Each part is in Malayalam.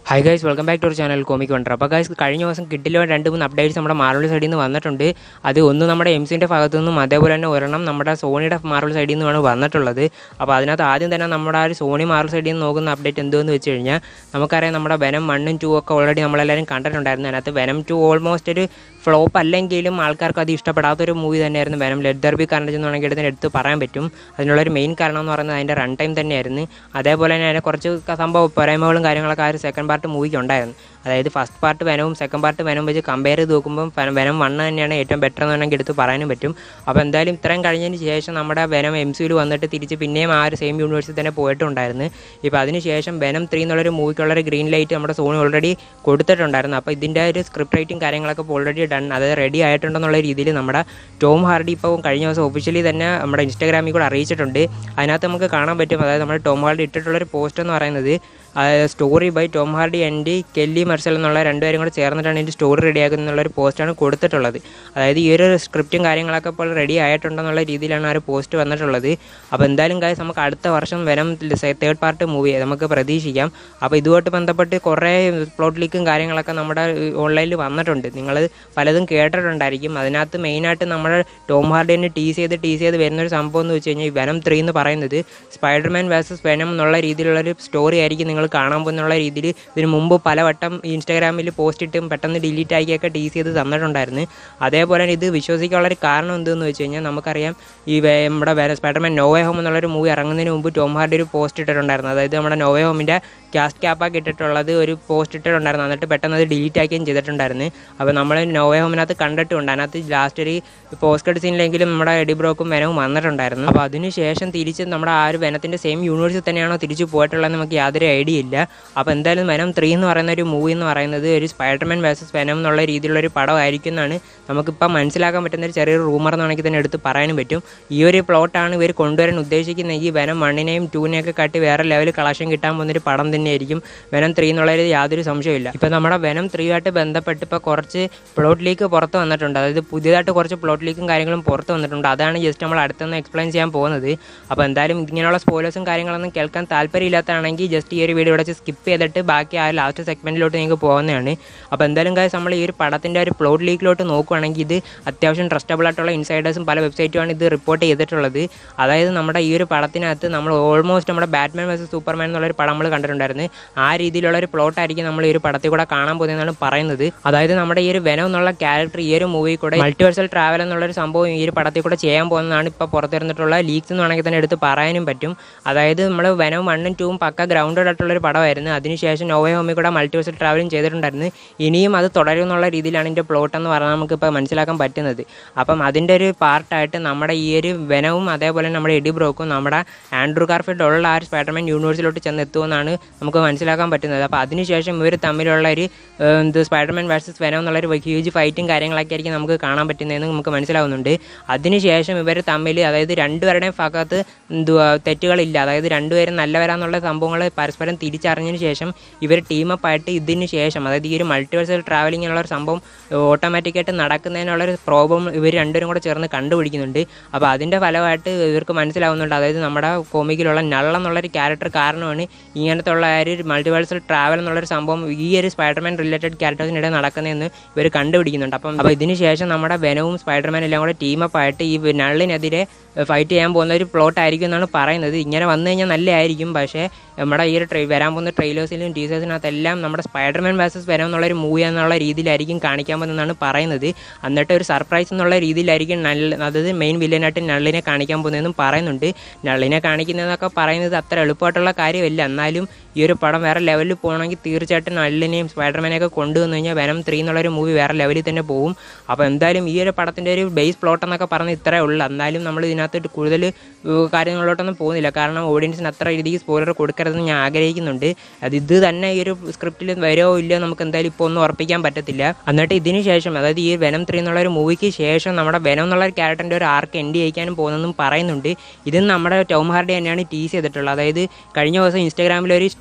high guys welcome back to our channel comic wonder അപ്പോൾ ഗൈസ് കഴിഞ്ഞ ദിവസം കിട്ടില്ല രണ്ട് മൂന്ന് അപ്ഡേറ്റ്സ് നമ്മുടെ മാർവൽ സൈഡിൽ നിന്ന് വന്നിട്ടുണ്ട് അത് ഒന്ന് നമ്മുടെ എം സിൻ്റെ ഭാഗത്തു നിന്നും അതേപോലെ തന്നെ ഒരെണ്ണം നമ്മുടെ സോണിയുടെ മാർവൽ സൈഡിൽ നിന്നുമാണ് വന്നിട്ടുള്ളത് അപ്പോൾ അതിനകത്ത് ആദ്യം തന്നെ നമ്മുടെ ആ ഒരു സോണി മാർവൽ സൈഡിൽ നിന്ന് നോക്കുന്ന അപ്ഡേറ്റ് എന്തുവെന്ന് വെച്ച് കഴിഞ്ഞാൽ നമുക്കറിയാം നമ്മുടെ വെനം വണ്ണും ടു ഒക്കെ ഓൾറെഡി നമ്മളെല്ലാവരും കണ്ടിട്ടുണ്ടായിരുന്നു അതിനകത്ത് വെനം ടു ഓൾമോസ്റ്റ് ഒരു ഫ്ലോപ്പ് അല്ലെങ്കിലും ആൾക്കാർക്ക് അത് ഇഷ്ടപ്പെടാത്തൊരു മൂവി തന്നെയായിരുന്നു വെനം ലെഡ് ദർബി കാരണം എന്നുണ്ടെങ്കിൽ എടുത്ത് എടുത്ത് പറയാൻ പറ്റും അതിനുള്ളൊരു മെയിൻ കാരണം എന്ന് പറയുന്നത് അതിൻ്റെ റൺ ടൈം തന്നെയായിരുന്നു അതേപോലെ തന്നെ അതിനെ കുറച്ച് ക- സംഭവം പോരായ്മകളും കാര്യങ്ങളൊക്കെ ആ ഒരു സെക്കൻഡ് പാർട്ട് മൂവിക്ക് ഉണ്ടായിരുന്നു അതായത് ഫസ്റ്റ് പാർട്ട് വെനവും സെക്കൻഡ് പാർട്ട് വെനം വെച്ച് കമ്പയർ ചെയ്ത് നോക്കുമ്പോൾ ഫ- വെനം വണ്ണ് തന്നെയാണ് ഏറ്റവും ബെറ്റർ എന്ന് വേണമെങ്കിൽ എടുത്ത് പറയാനും പറ്റും അപ്പോൾ എന്തായാലും ഇത്രയും കഴിഞ്ഞതിന് ശേഷം നമ്മുടെ വെനം എം സിയിൽ വന്നിട്ട് തിരിച്ച് പിന്നെയും ആ ഒരു സെയിം യൂണിവേഴ്സിൽ തന്നെ പോയിട്ടുണ്ടായിരുന്നു ഇപ്പോൾ അതിന് ശേഷം വെനം ത്രീ എന്നുള്ളൊരു മൂവിക്കുള്ളൊരു ഗ്രീൻ ലൈറ്റ് നമ്മുടെ സോണി ഓൾറെഡി കൊടുത്തിട്ടുണ്ടായിരുന്നു അപ്പോൾ ഇതിൻ്റെ ഒരു സ്ക്രിപ്റ്റ് റൈറ്റിംഗ് കാര്യങ്ങളൊക്കെ ഇപ്പോൾ ഓൾറെഡി ഡൺ അതായത് റെഡി ആയിട്ടുണ്ടെന്നുള്ള രീതിയിൽ നമ്മുടെ ടോം ഹാർഡി ഇപ്പോൾ കഴിഞ്ഞ ദിവസം ഒഫീഷ്യലി തന്നെ നമ്മുടെ ഇൻസ്റ്റാഗ്രാമിൽ കൂടെ അറിയിച്ചിട്ടുണ്ട് അതിനകത്ത് നമുക്ക് കാണാൻ പറ്റും അതായത് നമ്മുടെ ടോം ഹാർഡി ഇട്ടിട്ടുള്ളൊരു പോസ്റ്റ് എന്ന് പറയുന്നത് story by Tom Hardy and Kelly Marcel എന്നുള്ള രണ്ടുപേരും കൂടെ ചേർന്നിട്ടാണ് ഇതിൻ്റെ സ്റ്റോറി റെഡിയാക്കുന്നത് എന്നുള്ളൊരു പോസ്റ്റാണ് കൊടുത്തിട്ടുള്ളത് അതായത് ഈ ഒരു സ്ക്രിപ്റ്റും കാര്യങ്ങളൊക്കെ ഇപ്പോൾ റെഡി ആയിട്ടുണ്ടെന്നുള്ള രീതിയിലാണ് ആ ഒരു പോസ്റ്റ് വന്നിട്ടുള്ളത് അപ്പോൾ എന്തായാലും കാര്യം നമുക്ക് അടുത്ത വർഷം വരം തേർഡ് പാർട്ട് മൂവി നമുക്ക് പ്രതീക്ഷിക്കാം അപ്പോൾ ഇതുമായിട്ട് ബന്ധപ്പെട്ട് കുറേ പ്ലോട്ട് ലീക്കും കാര്യങ്ങളൊക്കെ നമ്മുടെ ഓൺലൈനിൽ വന്നിട്ടുണ്ട് നിങ്ങൾ പലതും കേട്ടിട്ടുണ്ടായിരിക്കും അതിനകത്ത് മെയിനായിട്ട് നമ്മുടെ ടോം ഹാർഡിനെ ടീസ് ചെയ്ത് ടീസ് ചെയ്ത് വരുന്നൊരു സംഭവം എന്ന് വെച്ച് കഴിഞ്ഞാൽ ഈ വെനം ത്രീ എന്ന് പറയുന്നത് സ്പൈഡർമാൻ വേഴ്സസ് വെനം എന്നുള്ള രീതിയിലുള്ളൊരു സ്റ്റോറി ആയിരിക്കും നിങ്ങൾ കാണാൻ പോകുന്നുള്ള രീതിയിൽ ഇതിന് മുമ്പ് പലവട്ടം ഇൻസ്റ്റാഗ്രാമിൽ പോസ്റ്റ് ഇട്ടും പെട്ടെന്ന് ഡിലീറ്റ് ആക്കിയൊക്കെ ടീസ് ചെയ്ത് തന്നിട്ടുണ്ടായിരുന്നു അതേപോലെ തന്നെ ഇത് വിശ്വസിക്കാനുള്ള ഒരു കാരണം എന്തെന്ന് വെച്ച് കഴിഞ്ഞാൽ നമുക്കറിയാം ഈ വേ- നമ്മുടെ വേറെ സ്പൈഡർമാൻ നോവേ ഹോം എന്നുള്ളൊരു മൂവി ഇറങ്ങുന്നതിന് മുമ്പ് ടോം ഹാർഡി ഒരു പോസ്റ്റ് ഇട്ടിട്ടുണ്ടായിരുന്നു അതായത് നമ്മുടെ നോവേ ഹോമിൻ്റെ കാസ്റ്റ് ക്യാപ്പാക്കി ഇട്ടിട്ടുള്ളത് ഒരു പോസ്റ്റ് ഇട്ടിട്ടുണ്ടായിരുന്നു എന്നിട്ട് പെട്ടെന്ന് അത് ഡിലീറ്റ് ആക്കുകയും ചെയ്തിട്ടുണ്ടായിരുന്നു അപ്പോൾ നമ്മൾ നോവേ ഹോമിനകത്ത് കണ്ടിട്ടുണ്ട് അതിനകത്ത് ലാസ്റ്റ് ഒരു പോസ്റ്റ് കട്ട് സീനിലെങ്കിലും നമ്മുടെ എഡി ബ്രോക്കും വെനവും വന്നിട്ടുണ്ടായിരുന്നു അപ്പോൾ അതിന് ശേഷം തിരിച്ച് നമ്മുടെ ആ ഒരു വെനത്തിൻ്റെ സെയിം യൂണിവേഴ്സിൽ തന്നെയാണോ തിരിച്ച് പോയിട്ടുള്ളത് നമുക്ക് യാതൊരു ഐഡിയ ഇല്ല അപ്പോൾ എന്തായാലും വെനം ത്രീ എന്ന് പറയുന്ന ഒരു മൂവി എന്ന് പറയുന്നത് ഒരു സ്പൈഡർമാൻ വേഴ്സസ് വെനം എന്നുള്ള രീതിയിലുള്ള ഒരു പടമായിരിക്കും എന്നാണ് നമുക്കിപ്പോൾ മനസ്സിലാക്കാൻ പറ്റുന്ന ഒരു ചെറിയൊരു റൂമർ എന്ന് വേണമെങ്കിൽ തന്നെ എടുത്ത് പറയാനും പറ്റും ഈ ഒരു പ്ലോട്ടാണ് ഇവർ കൊണ്ടുവരാൻ ഉദ്ദേശിക്കുന്നത് ഈ വെനം വണ്ണിനെയും ടൂവിനെയൊക്കെ കാട്ടി വേറെ ലെവൽ കളക്ഷൻ കിട്ടാൻ പോകുന്നൊരു പടം തന്നെയായിരിക്കും വെനം ത്രീ എന്നുള്ളതിൽ യാതൊരു സംശയമില്ല ഇപ്പോൾ നമ്മുടെ വെനം ത്രീ ആയിട്ട് ബന്ധപ്പെട്ട് ഇപ്പോൾ കുറച്ച് പ്ലോട്ട് ലീക്ക് പുറത്ത് വന്നിട്ടുണ്ട് അതായത് പുതിയതായിട്ട് കുറച്ച് പ്ലോട്ട് ലീക്കും കാര്യങ്ങളും പുറത്ത് വന്നിട്ടുണ്ട് അതാണ് ജസ്റ്റ് നമ്മൾ അടുത്തൊന്ന് എക്സ്പ്ലെയിൻ ചെയ്യാൻ പോകുന്നത് അപ്പോൾ എന്തായാലും ഇങ്ങനെയുള്ള സ്പോയിലേഴ്സും കാര്യങ്ങളൊന്നും കേൾക്കാൻ താല്പര്യമില്ലാത്തതാണെങ്കിൽ ജസ്റ്റ് ഈ ഒരു വീഡിയോ ഇവിടെ സ്കിപ്പ് ചെയ്തിട്ട് ബാക്കി ആ ലാസ്റ്റ് സെഗ്മെൻറ്റിലോട്ട് നിങ്ങൾക്ക് പോകുന്നതാണ് അപ്പോൾ എന്തായാലും കാര്യം നമ്മൾ ഈ ഒരു പടത്തിൻ്റെ ഒരു പ്ലോട്ട് ലീക്കിലോട്ട് നോക്കുകയാണെങ്കിൽ ഇത് അത്യാവശ്യം ട്രസ്റ്റബിൾ ആയിട്ടുള്ള ഇൻസൈഡേഴ്സും പല വെബ്സൈറ്റുമാണ് ഇത് റിപ്പോർട്ട് ചെയ്തിട്ടുള്ളത് അതായത് നമ്മുടെ ഈ ഒരു പടത്തിനകത്ത് നമ്മൾ ഓൾമോസ്റ്റ് നമ്മുടെ ബാറ്റ്മാൻ വേഴ്സസ് സൂപ്പർമാൻ എന്നുള്ളൊരു പടം നമ്മൾ കണ്ടിട്ടുണ്ടായിരുന്നു ആ രീതിയിലുള്ള ഒരു പ്ലോട്ടായിരിക്കും നമ്മൾ ഈ ഒരു പടത്തിൽ കൂടെ കാണാൻ പോകുന്നതെന്നാണ് പറയുന്നത് അതായത് നമ്മുടെ ഈ ഒരു വെനം എന്നുള്ള ക്യാരക്ടർ ഈ ഒരു മൂവി കൂടെ മൾട്ടിവേഴ്സൽ ട്രാവൽ എന്നുള്ളൊരു സംഭവം ഈ ഒരു പടത്തിൽ കൂടെ ചെയ്യാൻ പോകുന്നതാണ് ഇപ്പോൾ പുറത്തിരുന്നിട്ടുള്ള ലീക്സ് എന്ന് വേണമെങ്കിൽ തന്നെ എടുത്ത് പറയാനും പറ്റും അതായത് നമ്മൾ വെനം വണ്ണും ടൂവും പക്ക ഗ്രൗണ്ടഡ് ആയിട്ടുള്ള ഒരു പടമായിരുന്നു അതിനുശേഷം നോവേ ഹോമി കൂടെ മൾട്ടിവേഴ്സൽ ട്രാവലും ചെയ്തിട്ടുണ്ടായിരുന്നു ഇനിയും അത് തുടരും എന്നുള്ള രീതിയിലാണ് ഇതിൻ്റെ പ്ലോട്ട് എന്ന് പറഞ്ഞാൽ നമുക്കിപ്പോൾ മനസ്സിലാക്കാൻ പറ്റുന്നത് അപ്പം അതിൻ്റെ ഒരു പാർട്ടായിട്ട് നമ്മുടെ ഈ ഒരു വെനവും അതേപോലെ തന്നെ നമ്മുടെ എഡി ബ്രോക്കും നമ്മുടെ ആൻഡ്രൂ കാർഫിൽഡ് ഉള്ള ആ ഒരു സ്പൈഡർമാൻ യൂണിവേഴ്സിലോട്ട് ചെന്ന് എത്തുമെന്നാണ് നമുക്ക് മനസ്സിലാക്കാൻ പറ്റുന്നത് അപ്പോൾ അതിനുശേഷം ഇവർ തമ്മിലുള്ള ഒരു ഏഹ്, എന്ത് സ്പൈഡർമാൻ വേഴ്സസ് വെനം എന്നുള്ളൊരു ഹ്യൂജ് ഫൈറ്റും കാര്യങ്ങളൊക്കെ ആയിരിക്കും നമുക്ക് കാണാൻ പറ്റുന്നതെന്ന് നമുക്ക് മനസ്സിലാവുന്നുണ്ട് അതിനുശേഷം ഇവർ തമ്മിൽ അതായത് രണ്ടുപേരുടെയും ഭാഗത്ത് എന്തുവാ തെറ്റുകളില്ല അതായത് രണ്ടുപേരും നല്ലവരാന്നുള്ള സംഭവങ്ങൾ പരസ്പരം തിരിച്ചറിഞ്ഞതിന് ശേഷം ഇവർ ടീമപ്പ് ആയിട്ട് ഇതിന് ശേഷം അതായത് ഈ ഒരു മൾട്ടിവേഴ്സൽ ട്രാവലിംഗ് എന്നുള്ള ഒരു സംഭവം ഓട്ടോമാറ്റിക്കായിട്ട് നടക്കുന്നതിനുള്ളൊരു പ്രോബ്ലം ഇവർ രണ്ടുപേരും കൂടെ ചേർന്ന് കണ്ടുപിടിക്കുന്നുണ്ട് അപ്പോൾ അതിൻ്റെ ഫലമായിട്ട് ഇവർക്ക് മനസ്സിലാവുന്നുണ്ട് അതായത് നമ്മുടെ കോമിക്കിലുള്ള നള്ള എന്നുള്ളൊരു ക്യാരക്ടർ കാരണമാണ് ഇങ്ങനത്തെ ഉള്ള ആ ഒരു മൾട്ടിവേഴ്സൽ ട്രാവൽ എന്നുള്ളൊരു സംഭവം ഈ ഒരു സ്പൈഡർമാൻ റിലേറ്റഡ് ക്യാരക്ടേഴ്സിനിടെ നടക്കുന്നതെന്ന് ഇവർ കണ്ടുപിടിക്കുന്നുണ്ട് അപ്പം അപ്പോൾ ഇതിന് ശേഷം നമ്മുടെ വെനവും സ്പൈഡർമാൻ എല്ലാം കൂടെ ടീമപ്പ് ആയിട്ട് ഈ നള്ളിനെതിരെ ഫൈറ്റ് ചെയ്യാൻ പോകുന്ന ഒരു പ്ലോട്ട് ആയിരിക്കും എന്നാണ് പറയുന്നത് ഇങ്ങനെ വന്നു കഴിഞ്ഞാൽ നല്ലതായിരിക്കും പക്ഷേ നമ്മുടെ ഈ ഒരു ട്രൈ വരാൻ പോകുന്ന ട്രെയിലേഴ്സിലും ടീസേഴ്സിനകത്തെല്ലാം നമ്മുടെ സ്പൈഡർമാൻ വേഴ്സസ് വരാൻ എന്നുള്ള ഒരു മൂവി എന്നുള്ള രീതിയിലായിരിക്കും കാണിക്കാൻ പോകുന്നതെന്നാണ് പറയുന്നത് എന്നിട്ട് ഒരു സർപ്രൈസ് എന്നുള്ള രീതിയിലായിരിക്കും നല്ല അതായത് മെയിൻ വില്ലനായിട്ട് നള്ളിനെ കാണിക്കാൻ പോകുന്നതെന്നും പറയുന്നുണ്ട് നള്ളിനെ കാണിക്കുന്നതൊക്കെ പറയുന്നത് അത്ര എളുപ്പമായിട്ടുള്ള കാര്യമല്ല എന്നാലും ഈ ഒരു പടം വേറെ ലെവലിൽ പോകണമെങ്കിൽ തീർച്ചയായിട്ടും നള്ളിനെയും സ്പൈഡർമാനെയൊക്കെ കൊണ്ടുവന്നു കഴിഞ്ഞാൽ വനം ത്രീ എന്നുള്ളൊരു മൂവി വേറെ ലെവലിൽ തന്നെ പോകും അപ്പോൾ എന്തായാലും ഈ ഒരു പടത്തിൻ്റെ ഒരു ബേസ് പ്ലോട്ട് എന്നൊക്കെ പറഞ്ഞ് ഇത്രേ ഉള്ളൂ എന്നാലും നമ്മൾ ഇതിനകത്തോട്ട് കൂടുതൽ ഏഹ്, കാര്യങ്ങളിലോട്ടൊന്നും പോകുന്നില്ല കാരണം ഓഡിയൻസിന് അത്ര രീതിക്ക് സ്പോയിലർ കൊടുക്കരുതെന്ന് ഞാൻ ആഗ്രഹിക്കുന്നുണ്ട് അത് ഇത് തന്നെ ഈ ഒരു സ്ക്രിപ്റ്റിൽ വരുമോ ഇല്ലയോ നമുക്ക് എന്തായാലും ഇപ്പോൾ ഒന്നും ഉറപ്പിക്കാൻ പറ്റത്തില്ല എന്നിട്ട് ഇതിന് ശേഷം അതായത് ഈ വെനം ത്രീ എന്നുള്ള ഒരു മൂവിക്ക് ശേഷം നമ്മുടെ വെനം എന്നുള്ള ഒരു ക്യാരക്ടറിൻ്റെ ഒരു ആർക്ക് എൻഡ് ചെയ്യിക്കാനും പോകുന്നതെന്നും പറയുന്നുണ്ട് ഇത് നമ്മുടെ ടോം ഹാർഡി തന്നെയാണ് ടീസ് ചെയ്തിട്ടുള്ളത് അതായത് കഴിഞ്ഞ ദിവസം ഇൻസ്റ്റാഗ്രാമിൽ ഒരു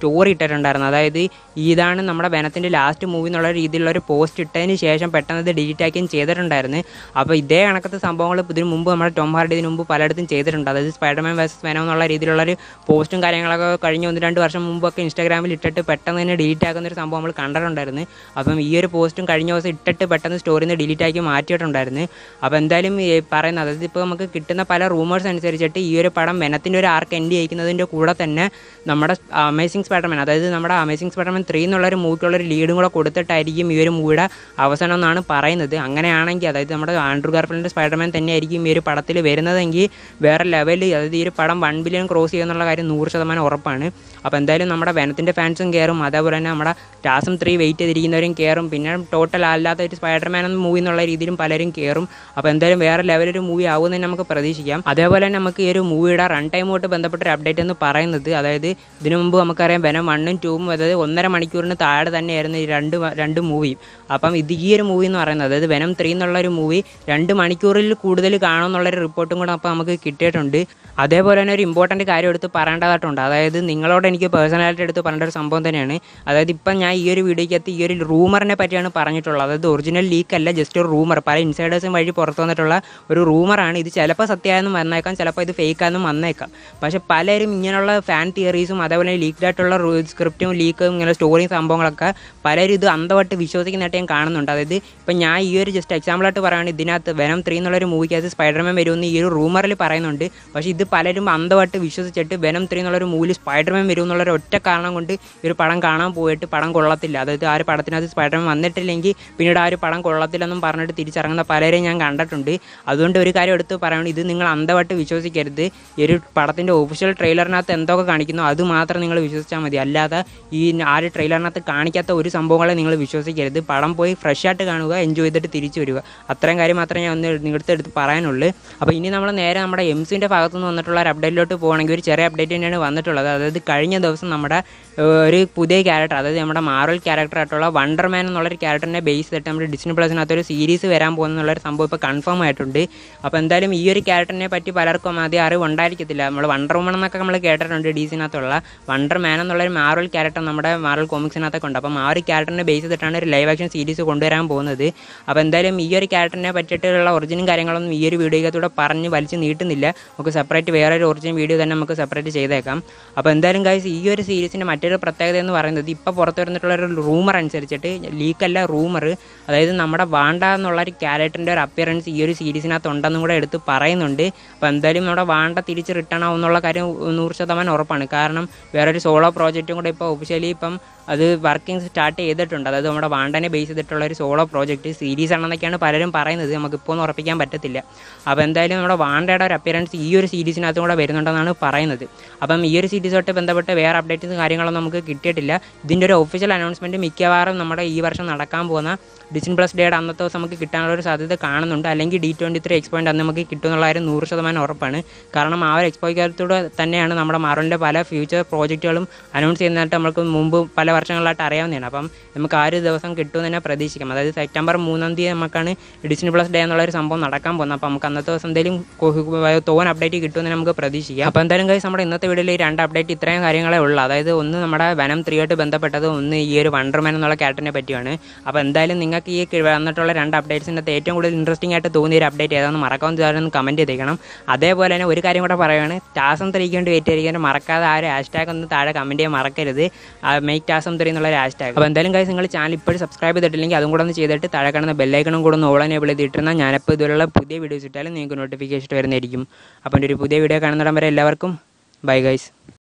സ്റ്റോറി ഇട്ടിട്ടുണ്ടായിരുന്നു അതായത് ഇതാണ് നമ്മുടെ വനത്തിൻ്റെ ലാസ്റ്റ് മൂവി എന്നുള്ള രീതിയിലുള്ള ഒരു പോസ്റ്റ് ഇട്ടതിന് ശേഷം പെട്ടെന്ന് ഇത് ഡിലീറ്റ് ആക്കുകയും ചെയ്തിട്ടുണ്ടായിരുന്നു അപ്പോൾ ഇതേ കണക്കത്തെ സംഭവങ്ങൾ ഇതിന് മുമ്പ് നമ്മുടെ ടോം ഹാർഡി ഇതിന് മുമ്പ് പലയിടത്തും ചെയ്തിട്ടുണ്ട് അതായത് സ്പൈഡർമാൻ വേഴ്സസ് വെനം എന്നുള്ള രീതിയിലുള്ള ഒരു പോസ്റ്റും കാര്യങ്ങളൊക്കെ കഴിഞ്ഞ ഒന്ന് രണ്ട് വർഷം മുമ്പൊക്കെ ഇൻസ്റ്റാഗ്രാമിൽ ഇട്ടിട്ട് പെട്ടെന്ന് തന്നെ ഡിലീറ്റ് ആക്കുന്ന ഒരു സംഭവം നമ്മൾ കണ്ടിട്ടുണ്ടായിരുന്നു അപ്പം ഈ ഒരു പോസ്റ്റും കഴിഞ്ഞ ദിവസം ഇട്ടിട്ട് പെട്ടെന്ന് സ്റ്റോറിയിൽ നിന്ന് ഡിലീറ്റ് ആക്കി മാറ്റിയിട്ടുണ്ടായിരുന്നു അപ്പോൾ എന്തായാലും ഈ പറയുന്നത് അതായത് ഇപ്പോൾ നമുക്ക് കിട്ടുന്ന പല റൂമേഴ്സ് അനുസരിച്ചിട്ട് ഈ ഒരു പടം വെനത്തിൻ്റെ ഒരു ആർക്ക് എൻഡ് ചെയ്യിക്കുന്നതിൻ്റെ കൂടെ തന്നെ നമ്മുടെ അമേസിംഗ് സ്പൈഡർമാൻ അതായത് നമ്മുടെ അമേസിംഗ് സ്പൈഡർമാൻ ത്രീ എന്നുള്ള ഒരു മൂവിക്കുള്ള ഒരു ലീഡും കൂടെ കൊടുത്തിട്ടായിരിക്കും ഈ ഒരു മൂവിയുടെ അവസാനം എന്നാണ് പറയുന്നത് അങ്ങനെയാണെങ്കിൽ അതായത് നമ്മുടെ ആൻഡ്രു ഗാർഫിലിൻ്റെ സ്പൈഡർമാൻ തന്നെയായിരിക്കും ഈ ഒരു പടത്തിൽ വരുന്നതെങ്കിൽ വേറെ ലെവലിൽ അതായത് ഈ ഒരു പടം വൺ ബില്യൺ ക്രോസ് ചെയ്യുന്നുള്ള കാര്യം നൂറ് ശതമാനം ഉറപ്പാണ് അപ്പോൾ എന്തായാലും നമ്മുടെ വെനത്തിൻ്റെ ഫാൻസും കയറും അതേപോലെ തന്നെ നമ്മുടെ ടാസം ത്രീ വെയിറ്റ് ചെയ്തിരിക്കുന്നവരും കയറും പിന്നെ ടോട്ടൽ അല്ലാത്ത ഒരു സ്പൈഡർമാൻ എന്ന മൂവി എന്നുള്ള രീതിയിലും പലരും കയറും അപ്പോൾ എന്തായാലും വേറെ ലെവലൊരു മൂവി ആവുമെന്ന് തന്നെ നമുക്ക് പ്രതീക്ഷിക്കാം അതേപോലെ തന്നെ നമുക്ക് ഈ ഒരു മൂവിയുടെ റൺ ടൈമുമായിട്ട് ബന്ധപ്പെട്ട ഒരു അപ്ഡേറ്റ് എന്ന് പറയുന്നത് അതായത് ഇതിനു മുമ്പ് നമുക്കറിയാം വെനം വണ്ണും ടൂവും അതായത് ഒന്നര മണിക്കൂറിന് താഴെ തന്നെയായിരുന്നു ഈ രണ്ട് വ- രണ്ട് മൂവിയും അപ്പം ഇത് ഈ ഒരു മൂവി എന്ന് പറയുന്നത് അതായത് വെനം ത്രീ എന്നുള്ള ഒരു മൂവി രണ്ട് മണിക്കൂറിൽ കൂടുതൽ കാണുമെന്നുള്ളൊരു റിപ്പോർട്ടും കൂടെ അപ്പോൾ നമുക്ക് കിട്ടിയിട്ടുണ്ട് അതേപോലെ തന്നെ ഒരു ഇമ്പോർട്ടൻറ്റ് കാര്യം എടുത്ത് പറയേണ്ടതായിട്ടുണ്ട് അതായത് നിങ്ങളോട് എനിക്ക് പേഴ്സണലായിട്ട് എടുത്ത് പറയേണ്ട ഒരു സംഭവം തന്നെയാണ് അതായത് ഇപ്പം ഞാൻ ഈ ഒരു വീഡിയോയ്ക്കകത്ത് ഈ ഒരു റൂമറിനെ പറ്റിയാണ് പറഞ്ഞിട്ടുള്ളത് അതായത് ഒറിജിനൽ ലീക്ക് അല്ല ജസ്റ്റ് ഒരു റൂമർ പല ഇൻസൈഡേഴ്സും വഴി പുറത്തു വന്നിട്ടുള്ള ഒരു റൂമറാണ് ഇത് ചിലപ്പോൾ സത്യമായെന്നും വന്നേക്കാം ചിലപ്പോൾ ഇത് ഫേക്ക് ആണെന്നും വന്നേക്കാം പക്ഷേ പലരും ഇങ്ങനെയുള്ള ഫാൻ തിയറീസും അതേപോലെ ലീക്ഡ് ആയിട്ടുള്ള സ്ക്രിപ്റ്റും ലീക്കും ഇങ്ങനെ സ്റ്റോറിയും സംഭവങ്ങളൊക്കെ പലരും ഇത് അന്ധമായിട്ട് വിശ്വസിക്കുന്നതായിട്ട് ഞാൻ കാണുന്നുണ്ട് അതായത് ഇപ്പം ഞാൻ ഈ ഒരു ജസ്റ്റ് എക്സാമ്പിളായിട്ട് പറയുകയാണ് ഇതിനകത്ത് വെനം ത്രീ എന്നുള്ളൊരു മൂവിക്കകത്ത് സ്പൈഡർമാൻ വരുമെന്ന് ഈ ഒരു റൂമറിൽ പറയുന്നുണ്ട് പക്ഷേ ഇത് പലരും അന്ധമായിട്ട് വിശ്വസിച്ചിട്ട് വെനം ത്രീ എന്നുള്ളൊരു മൂവിൽ സ്പൈഡർമാൻ വരും എന്നുള്ളൊരു ഒറ്റ കാരണം കൊണ്ട് ഈ ഒരു പടം കാണാൻ പോയിട്ട് പടം കൊള്ളത്തില്ല അതായത് ആ ഒരു പടത്തിനകത്ത് സ്പൈഡർമാൻ വന്നിട്ടില്ലെങ്കിൽ പിന്നീട് ആ ഒരു പടം കൊള്ളത്തില്ലെന്നും പറഞ്ഞിട്ട് തിരിച്ചിറങ്ങുന്ന പലരെയും ഞാൻ കണ്ടിട്ടുണ്ട് അതുകൊണ്ട് ഒരു കാര്യം എടുത്ത് പറയുന്നത് ഇത് നിങ്ങൾ അന്ധമായിട്ട് വിശ്വസിക്കരുത് ഈ ഒരു പടത്തിൻ്റെ ഒഫീഷ്യൽ ട്രെയിലറിനകത്ത് എന്തൊക്കെ കാണിക്കുന്നോ അത് മാത്രം നിങ്ങൾ വിശ്വസിച്ചാൽ മതി അല്ലാതെ ഈ ആ ഒരു ട്രെയിലറിനകത്ത് കാണിക്കാത്ത ഒരു സംഭവങ്ങളെ നിങ്ങൾ വിശ്വസിക്കരുത് പടം പോയി ഫ്രഷ് ആയിട്ട് കാണുക എൻജോയ് ചെയ്തിട്ട് തിരിച്ചു വരിക അത്രയും കാര്യം മാത്രമേ ഞാൻ ഒന്ന് നിങ്ങളുടെ അടുത്ത് പറയാനുള്ളൂ അപ്പോൾ ഇനി നമ്മൾ നേരെ നമ്മുടെ എം സിൻ്റെ ഭാഗത്തു നിന്ന് വന്നിട്ടുള്ള ഒരു അപ്ഡേറ്റിലോട്ട് പോകുകയാണെങ്കിൽ ഒരു ചെറിയ അപ്ഡേറ്റ് തന്നെയാണ് വന്നിട്ടുള്ളത് അതായത് കഴിഞ്ഞ ദിവസം നമ്മുടെ ഏഹ്, ഒരു പുതിയ ക്യാരക്ടർ അതായത് നമ്മുടെ മാർവൽ ക്യാരക്ടർ ആയിട്ടുള്ള വണ്ടർമാൻ എന്നുള്ളൊരു ക്യാരക്ടറിനെ ബേസ് ചെയ്തിട്ട് നമ്മുടെ ഡിസ്നി പ്ലസിനകത്ത് ഒരു സീരീസ് വരാൻ പോകുന്നുള്ളൊരു സംഭവം ഇപ്പോൾ കൺഫേം ആയിട്ടുണ്ട് അപ്പോൾ എന്തായാലും ഈ ഒരു ക്യാരക്ടറിനെ പറ്റി പലർക്കും ആദ്യം അറിവ് ഉണ്ടായിരിക്കത്തില്ല നമ്മൾ വണ്ടർ വുമൺ എന്നൊക്കെ നമ്മൾ കേട്ടിട്ടുണ്ട് ഡി സിനകത്തുള്ള വണ്ടർ മാൻ എന്നുള്ളൊരു മാർവൽ ക്യാരക്ടർ നമ്മുടെ മാർവൽ കോമിക്സിനകത്തൊക്കെ ഉണ്ട് അപ്പം ആ ഒരു ക്യാരക്ടറിനെ ബേസ് ചെയ്തിട്ടാണ് ഒരു ലൈവ് ആക്ഷൻ സീരീസ് കൊണ്ടുവരാൻ പോകുന്നത് അപ്പോൾ എന്തായാലും ഈ ഒരു ക്യാരക്ടറിനെ പറ്റിയിട്ടുള്ള ഒറിജിനും കാര്യങ്ങളൊന്നും ഈ ഒരു വീഡിയോക്കകത്തൂടെ പറഞ്ഞ് വലിച്ച് നീട്ടുന്നില്ല നമുക്ക് സെപ്പറേറ്റ് വേറെ ഒരു ഒറിജിനൽ വീഡിയോ തന്നെ നമുക്ക് സെപ്പറേറ്റ് ചെയ്തേക്കാം അപ്പോൾ എന്തായാലും ഗൈസ് ഈ ഒരു സീരീസിൻ്റെ മറ്റൊരു പ്രത്യേകത എന്ന് പറയുന്നത് ഇപ്പോൾ പുറത്ത് വന്നിട്ടുള്ള ഒരു റൂമർ അനുസരിച്ചിട്ട് ലീക്കല്ല റൂമർ അതായത് നമ്മുടെ വാണ്ട എന്നുള്ള ഒരു ക്യാരക്ടറിൻ്റെ ഒരു അപ്പിയറൻസ് ഈ ഒരു സീരീസിനകത്ത് ഉണ്ടെന്നും കൂടെ എടുത്ത് പറയുന്നുണ്ട് അപ്പോൾ എന്തായാലും നമ്മുടെ വാണ്ട തിരിച്ച് റിട്ടേൺ ആവും എന്നുള്ള കാര്യം നൂറ് ശതമാനം ഉറപ്പാണ് കാരണം വേറൊരു സോളോ പ്രോജക്റ്റും കൂടെ ഇപ്പോൾ ഒഫീഷ്യലി ഇപ്പം അത് വർക്കിംഗ് സ്റ്റാർട്ട് ചെയ്തിട്ടുണ്ട് അതായത് നമ്മുടെ വാണ്ടനെ ബേസ് ചെയ്തിട്ടുള്ള ഒരു സോളോ പ്രോജക്റ്റ് സീരീസ് ആണെന്നൊക്കെയാണ് പലരും പറയുന്നത് നമുക്കിപ്പോൾ ഒന്നും ഉറപ്പിക്കാൻ പറ്റത്തില്ല അപ്പോൾ എന്തായാലും നമ്മുടെ വാണ്ടയുടെ ഒരു അപ്പിയറൻസ് ഈ ഒരു സീരീസിനകത്തും കൂടെ വരുന്നുണ്ടെന്നാണ് പറയുന്നത് അപ്പം ഈ ഒരു സീരീസുമായിട്ട് ബന്ധപ്പെട്ട് വേറെ അപ്ഡേറ്റ്സ് കാര്യങ്ങളൊന്നും നമുക്ക് കിട്ടിയിട്ടില്ല ഇതിൻ്റെ ഒരു ഒഫീഷ്യൽ അനൗൺസ്മെൻറ്റ് മിക്കവാറും നമ്മുടെ ഈ വർഷം നടക്കാൻ പോകുന്ന ഡിസിൻ പ്ലസ് ഡേയുടെ അന്നത്തെ ദിവസം നമുക്ക് കിട്ടാനുള്ള ഒരു സാധ്യത കാണുന്നുണ്ട് അല്ലെങ്കിൽ ഡി ട്വൻറ്റി ത്രീ എക്സ്പോയിൻ്റ് അന്ന് നമുക്ക് കിട്ടുമെന്നുള്ള കാര്യം നൂറ് ശതമാനം ഉറപ്പാണ് കാരണം ആ ഒരു എക്സ്പോയ്ക്കകത്തൂടെ തന്നെയാണ് നമ്മുടെ മാറലിൻ്റെ പല ഫ്യൂച്ചർ പ്രോജക്റ്റുകളും അനൗൺസ് ചെയ്യുന്നതായിട്ട് നമുക്ക് മുമ്പ് പല വർഷങ്ങളായിട്ട് അറിയാവുന്നതാണ് അപ്പം നമുക്ക് ആ ഒരു ദിവസം കിട്ടുമെന്ന് തന്നെ പ്രതീക്ഷിക്കാം അതായത് സെപ്റ്റംബർ മൂന്നാം തീയതി നമുക്കാണ് ഡിസ്നി പ്ലസ് ഡേ എന്നുള്ള ഒരു സംഭവം നടക്കാൻ പോകുന്നത് അപ്പോൾ നമുക്ക് അന്നത്തെ ദിവസം എന്തെങ്കിലും തോൻ അപ്ഡേറ്റ് കിട്ടുമെന്ന് നമുക്ക് പ്രതീക്ഷിക്കാം അപ്പോൾ എന്തായാലും guys നമ്മുടെ ഇന്നത്തെ വീഡിയോയിൽ ഈ രണ്ട് അപ്ഡേറ്റ് ഇത്രയും കാര്യങ്ങളെ ഉള്ളൂ അതായത് ഒന്ന് നമ്മുടെ വനം ത്രീ ആയിട്ട് ബന്ധപ്പെട്ടത് ഒന്ന് ഈ ഒരു വണ്ടർമാൻ എന്നുള്ള ക്യാരക്ടറിനെ പറ്റിയാണ് അപ്പോൾ എന്തായാലും നിങ്ങൾക്ക് ഈ കി- വന്നിട്ടുള്ള രണ്ട് അപ്ഡേറ്റ്സിൻ്റെ ഏറ്റവും കൂടുതൽ ഇൻട്രസ്റ്റിംഗ് ആയിട്ട് തോന്നിയ ഒരു അപ്ഡേറ്റ് ഏതാണെന്ന് മറക്കാവുന്ന ചാനൽ കമൻറ്റ് ചെയ്തേക്കണം അതേപോലെ തന്നെ ഒരു കാര്യം കൂടെ പറയുകയാണ് ടാസം ത്രീക്ക് വേണ്ടി വെയിറ്റ് ചെയ്തിരിക്കാൻ മറക്കാതെ ആ ഒരു ഹാഷ്ടാഗ് ഒന്ന് താഴെ കമൻറ്റ് ചെയ്യാൻ മറക്കരുത് മേക്ക് ടാസം ത്രീ എന്നുള്ള ഒരു ഹാഷ്ടാഗ് അപ്പോൾ എന്തായാലും guys നിങ്ങൾ ചാനൽ ഇപ്പോഴും സബ്സ്ക്രൈബ് ചെയ്തിട്ടില്ലെങ്കിൽ അതും കൂടെ ഒന്ന് ചെയ്തിട്ട് താഴെ കാണുന്ന ബെല്ലൈക്കണും കൂടെ ഒന്ന് ഓളനെ എബിൾ ചെയ്തിട്ടിരുന്നാൽ ഞാനിപ്പോൾ ഇതുപോലുള്ള പുതിയ വീഡിയോസ് ഇട്ടാലും നിങ്ങൾക്ക് നോട്ടിഫിക്കേഷൻ വരുന്നതായിരിക്കും അപ്പം ഒരു പുതിയ വീഡിയോ കാണുന്നിടം വരെ എല്ലാവർക്കും ബൈ ഗൈസ്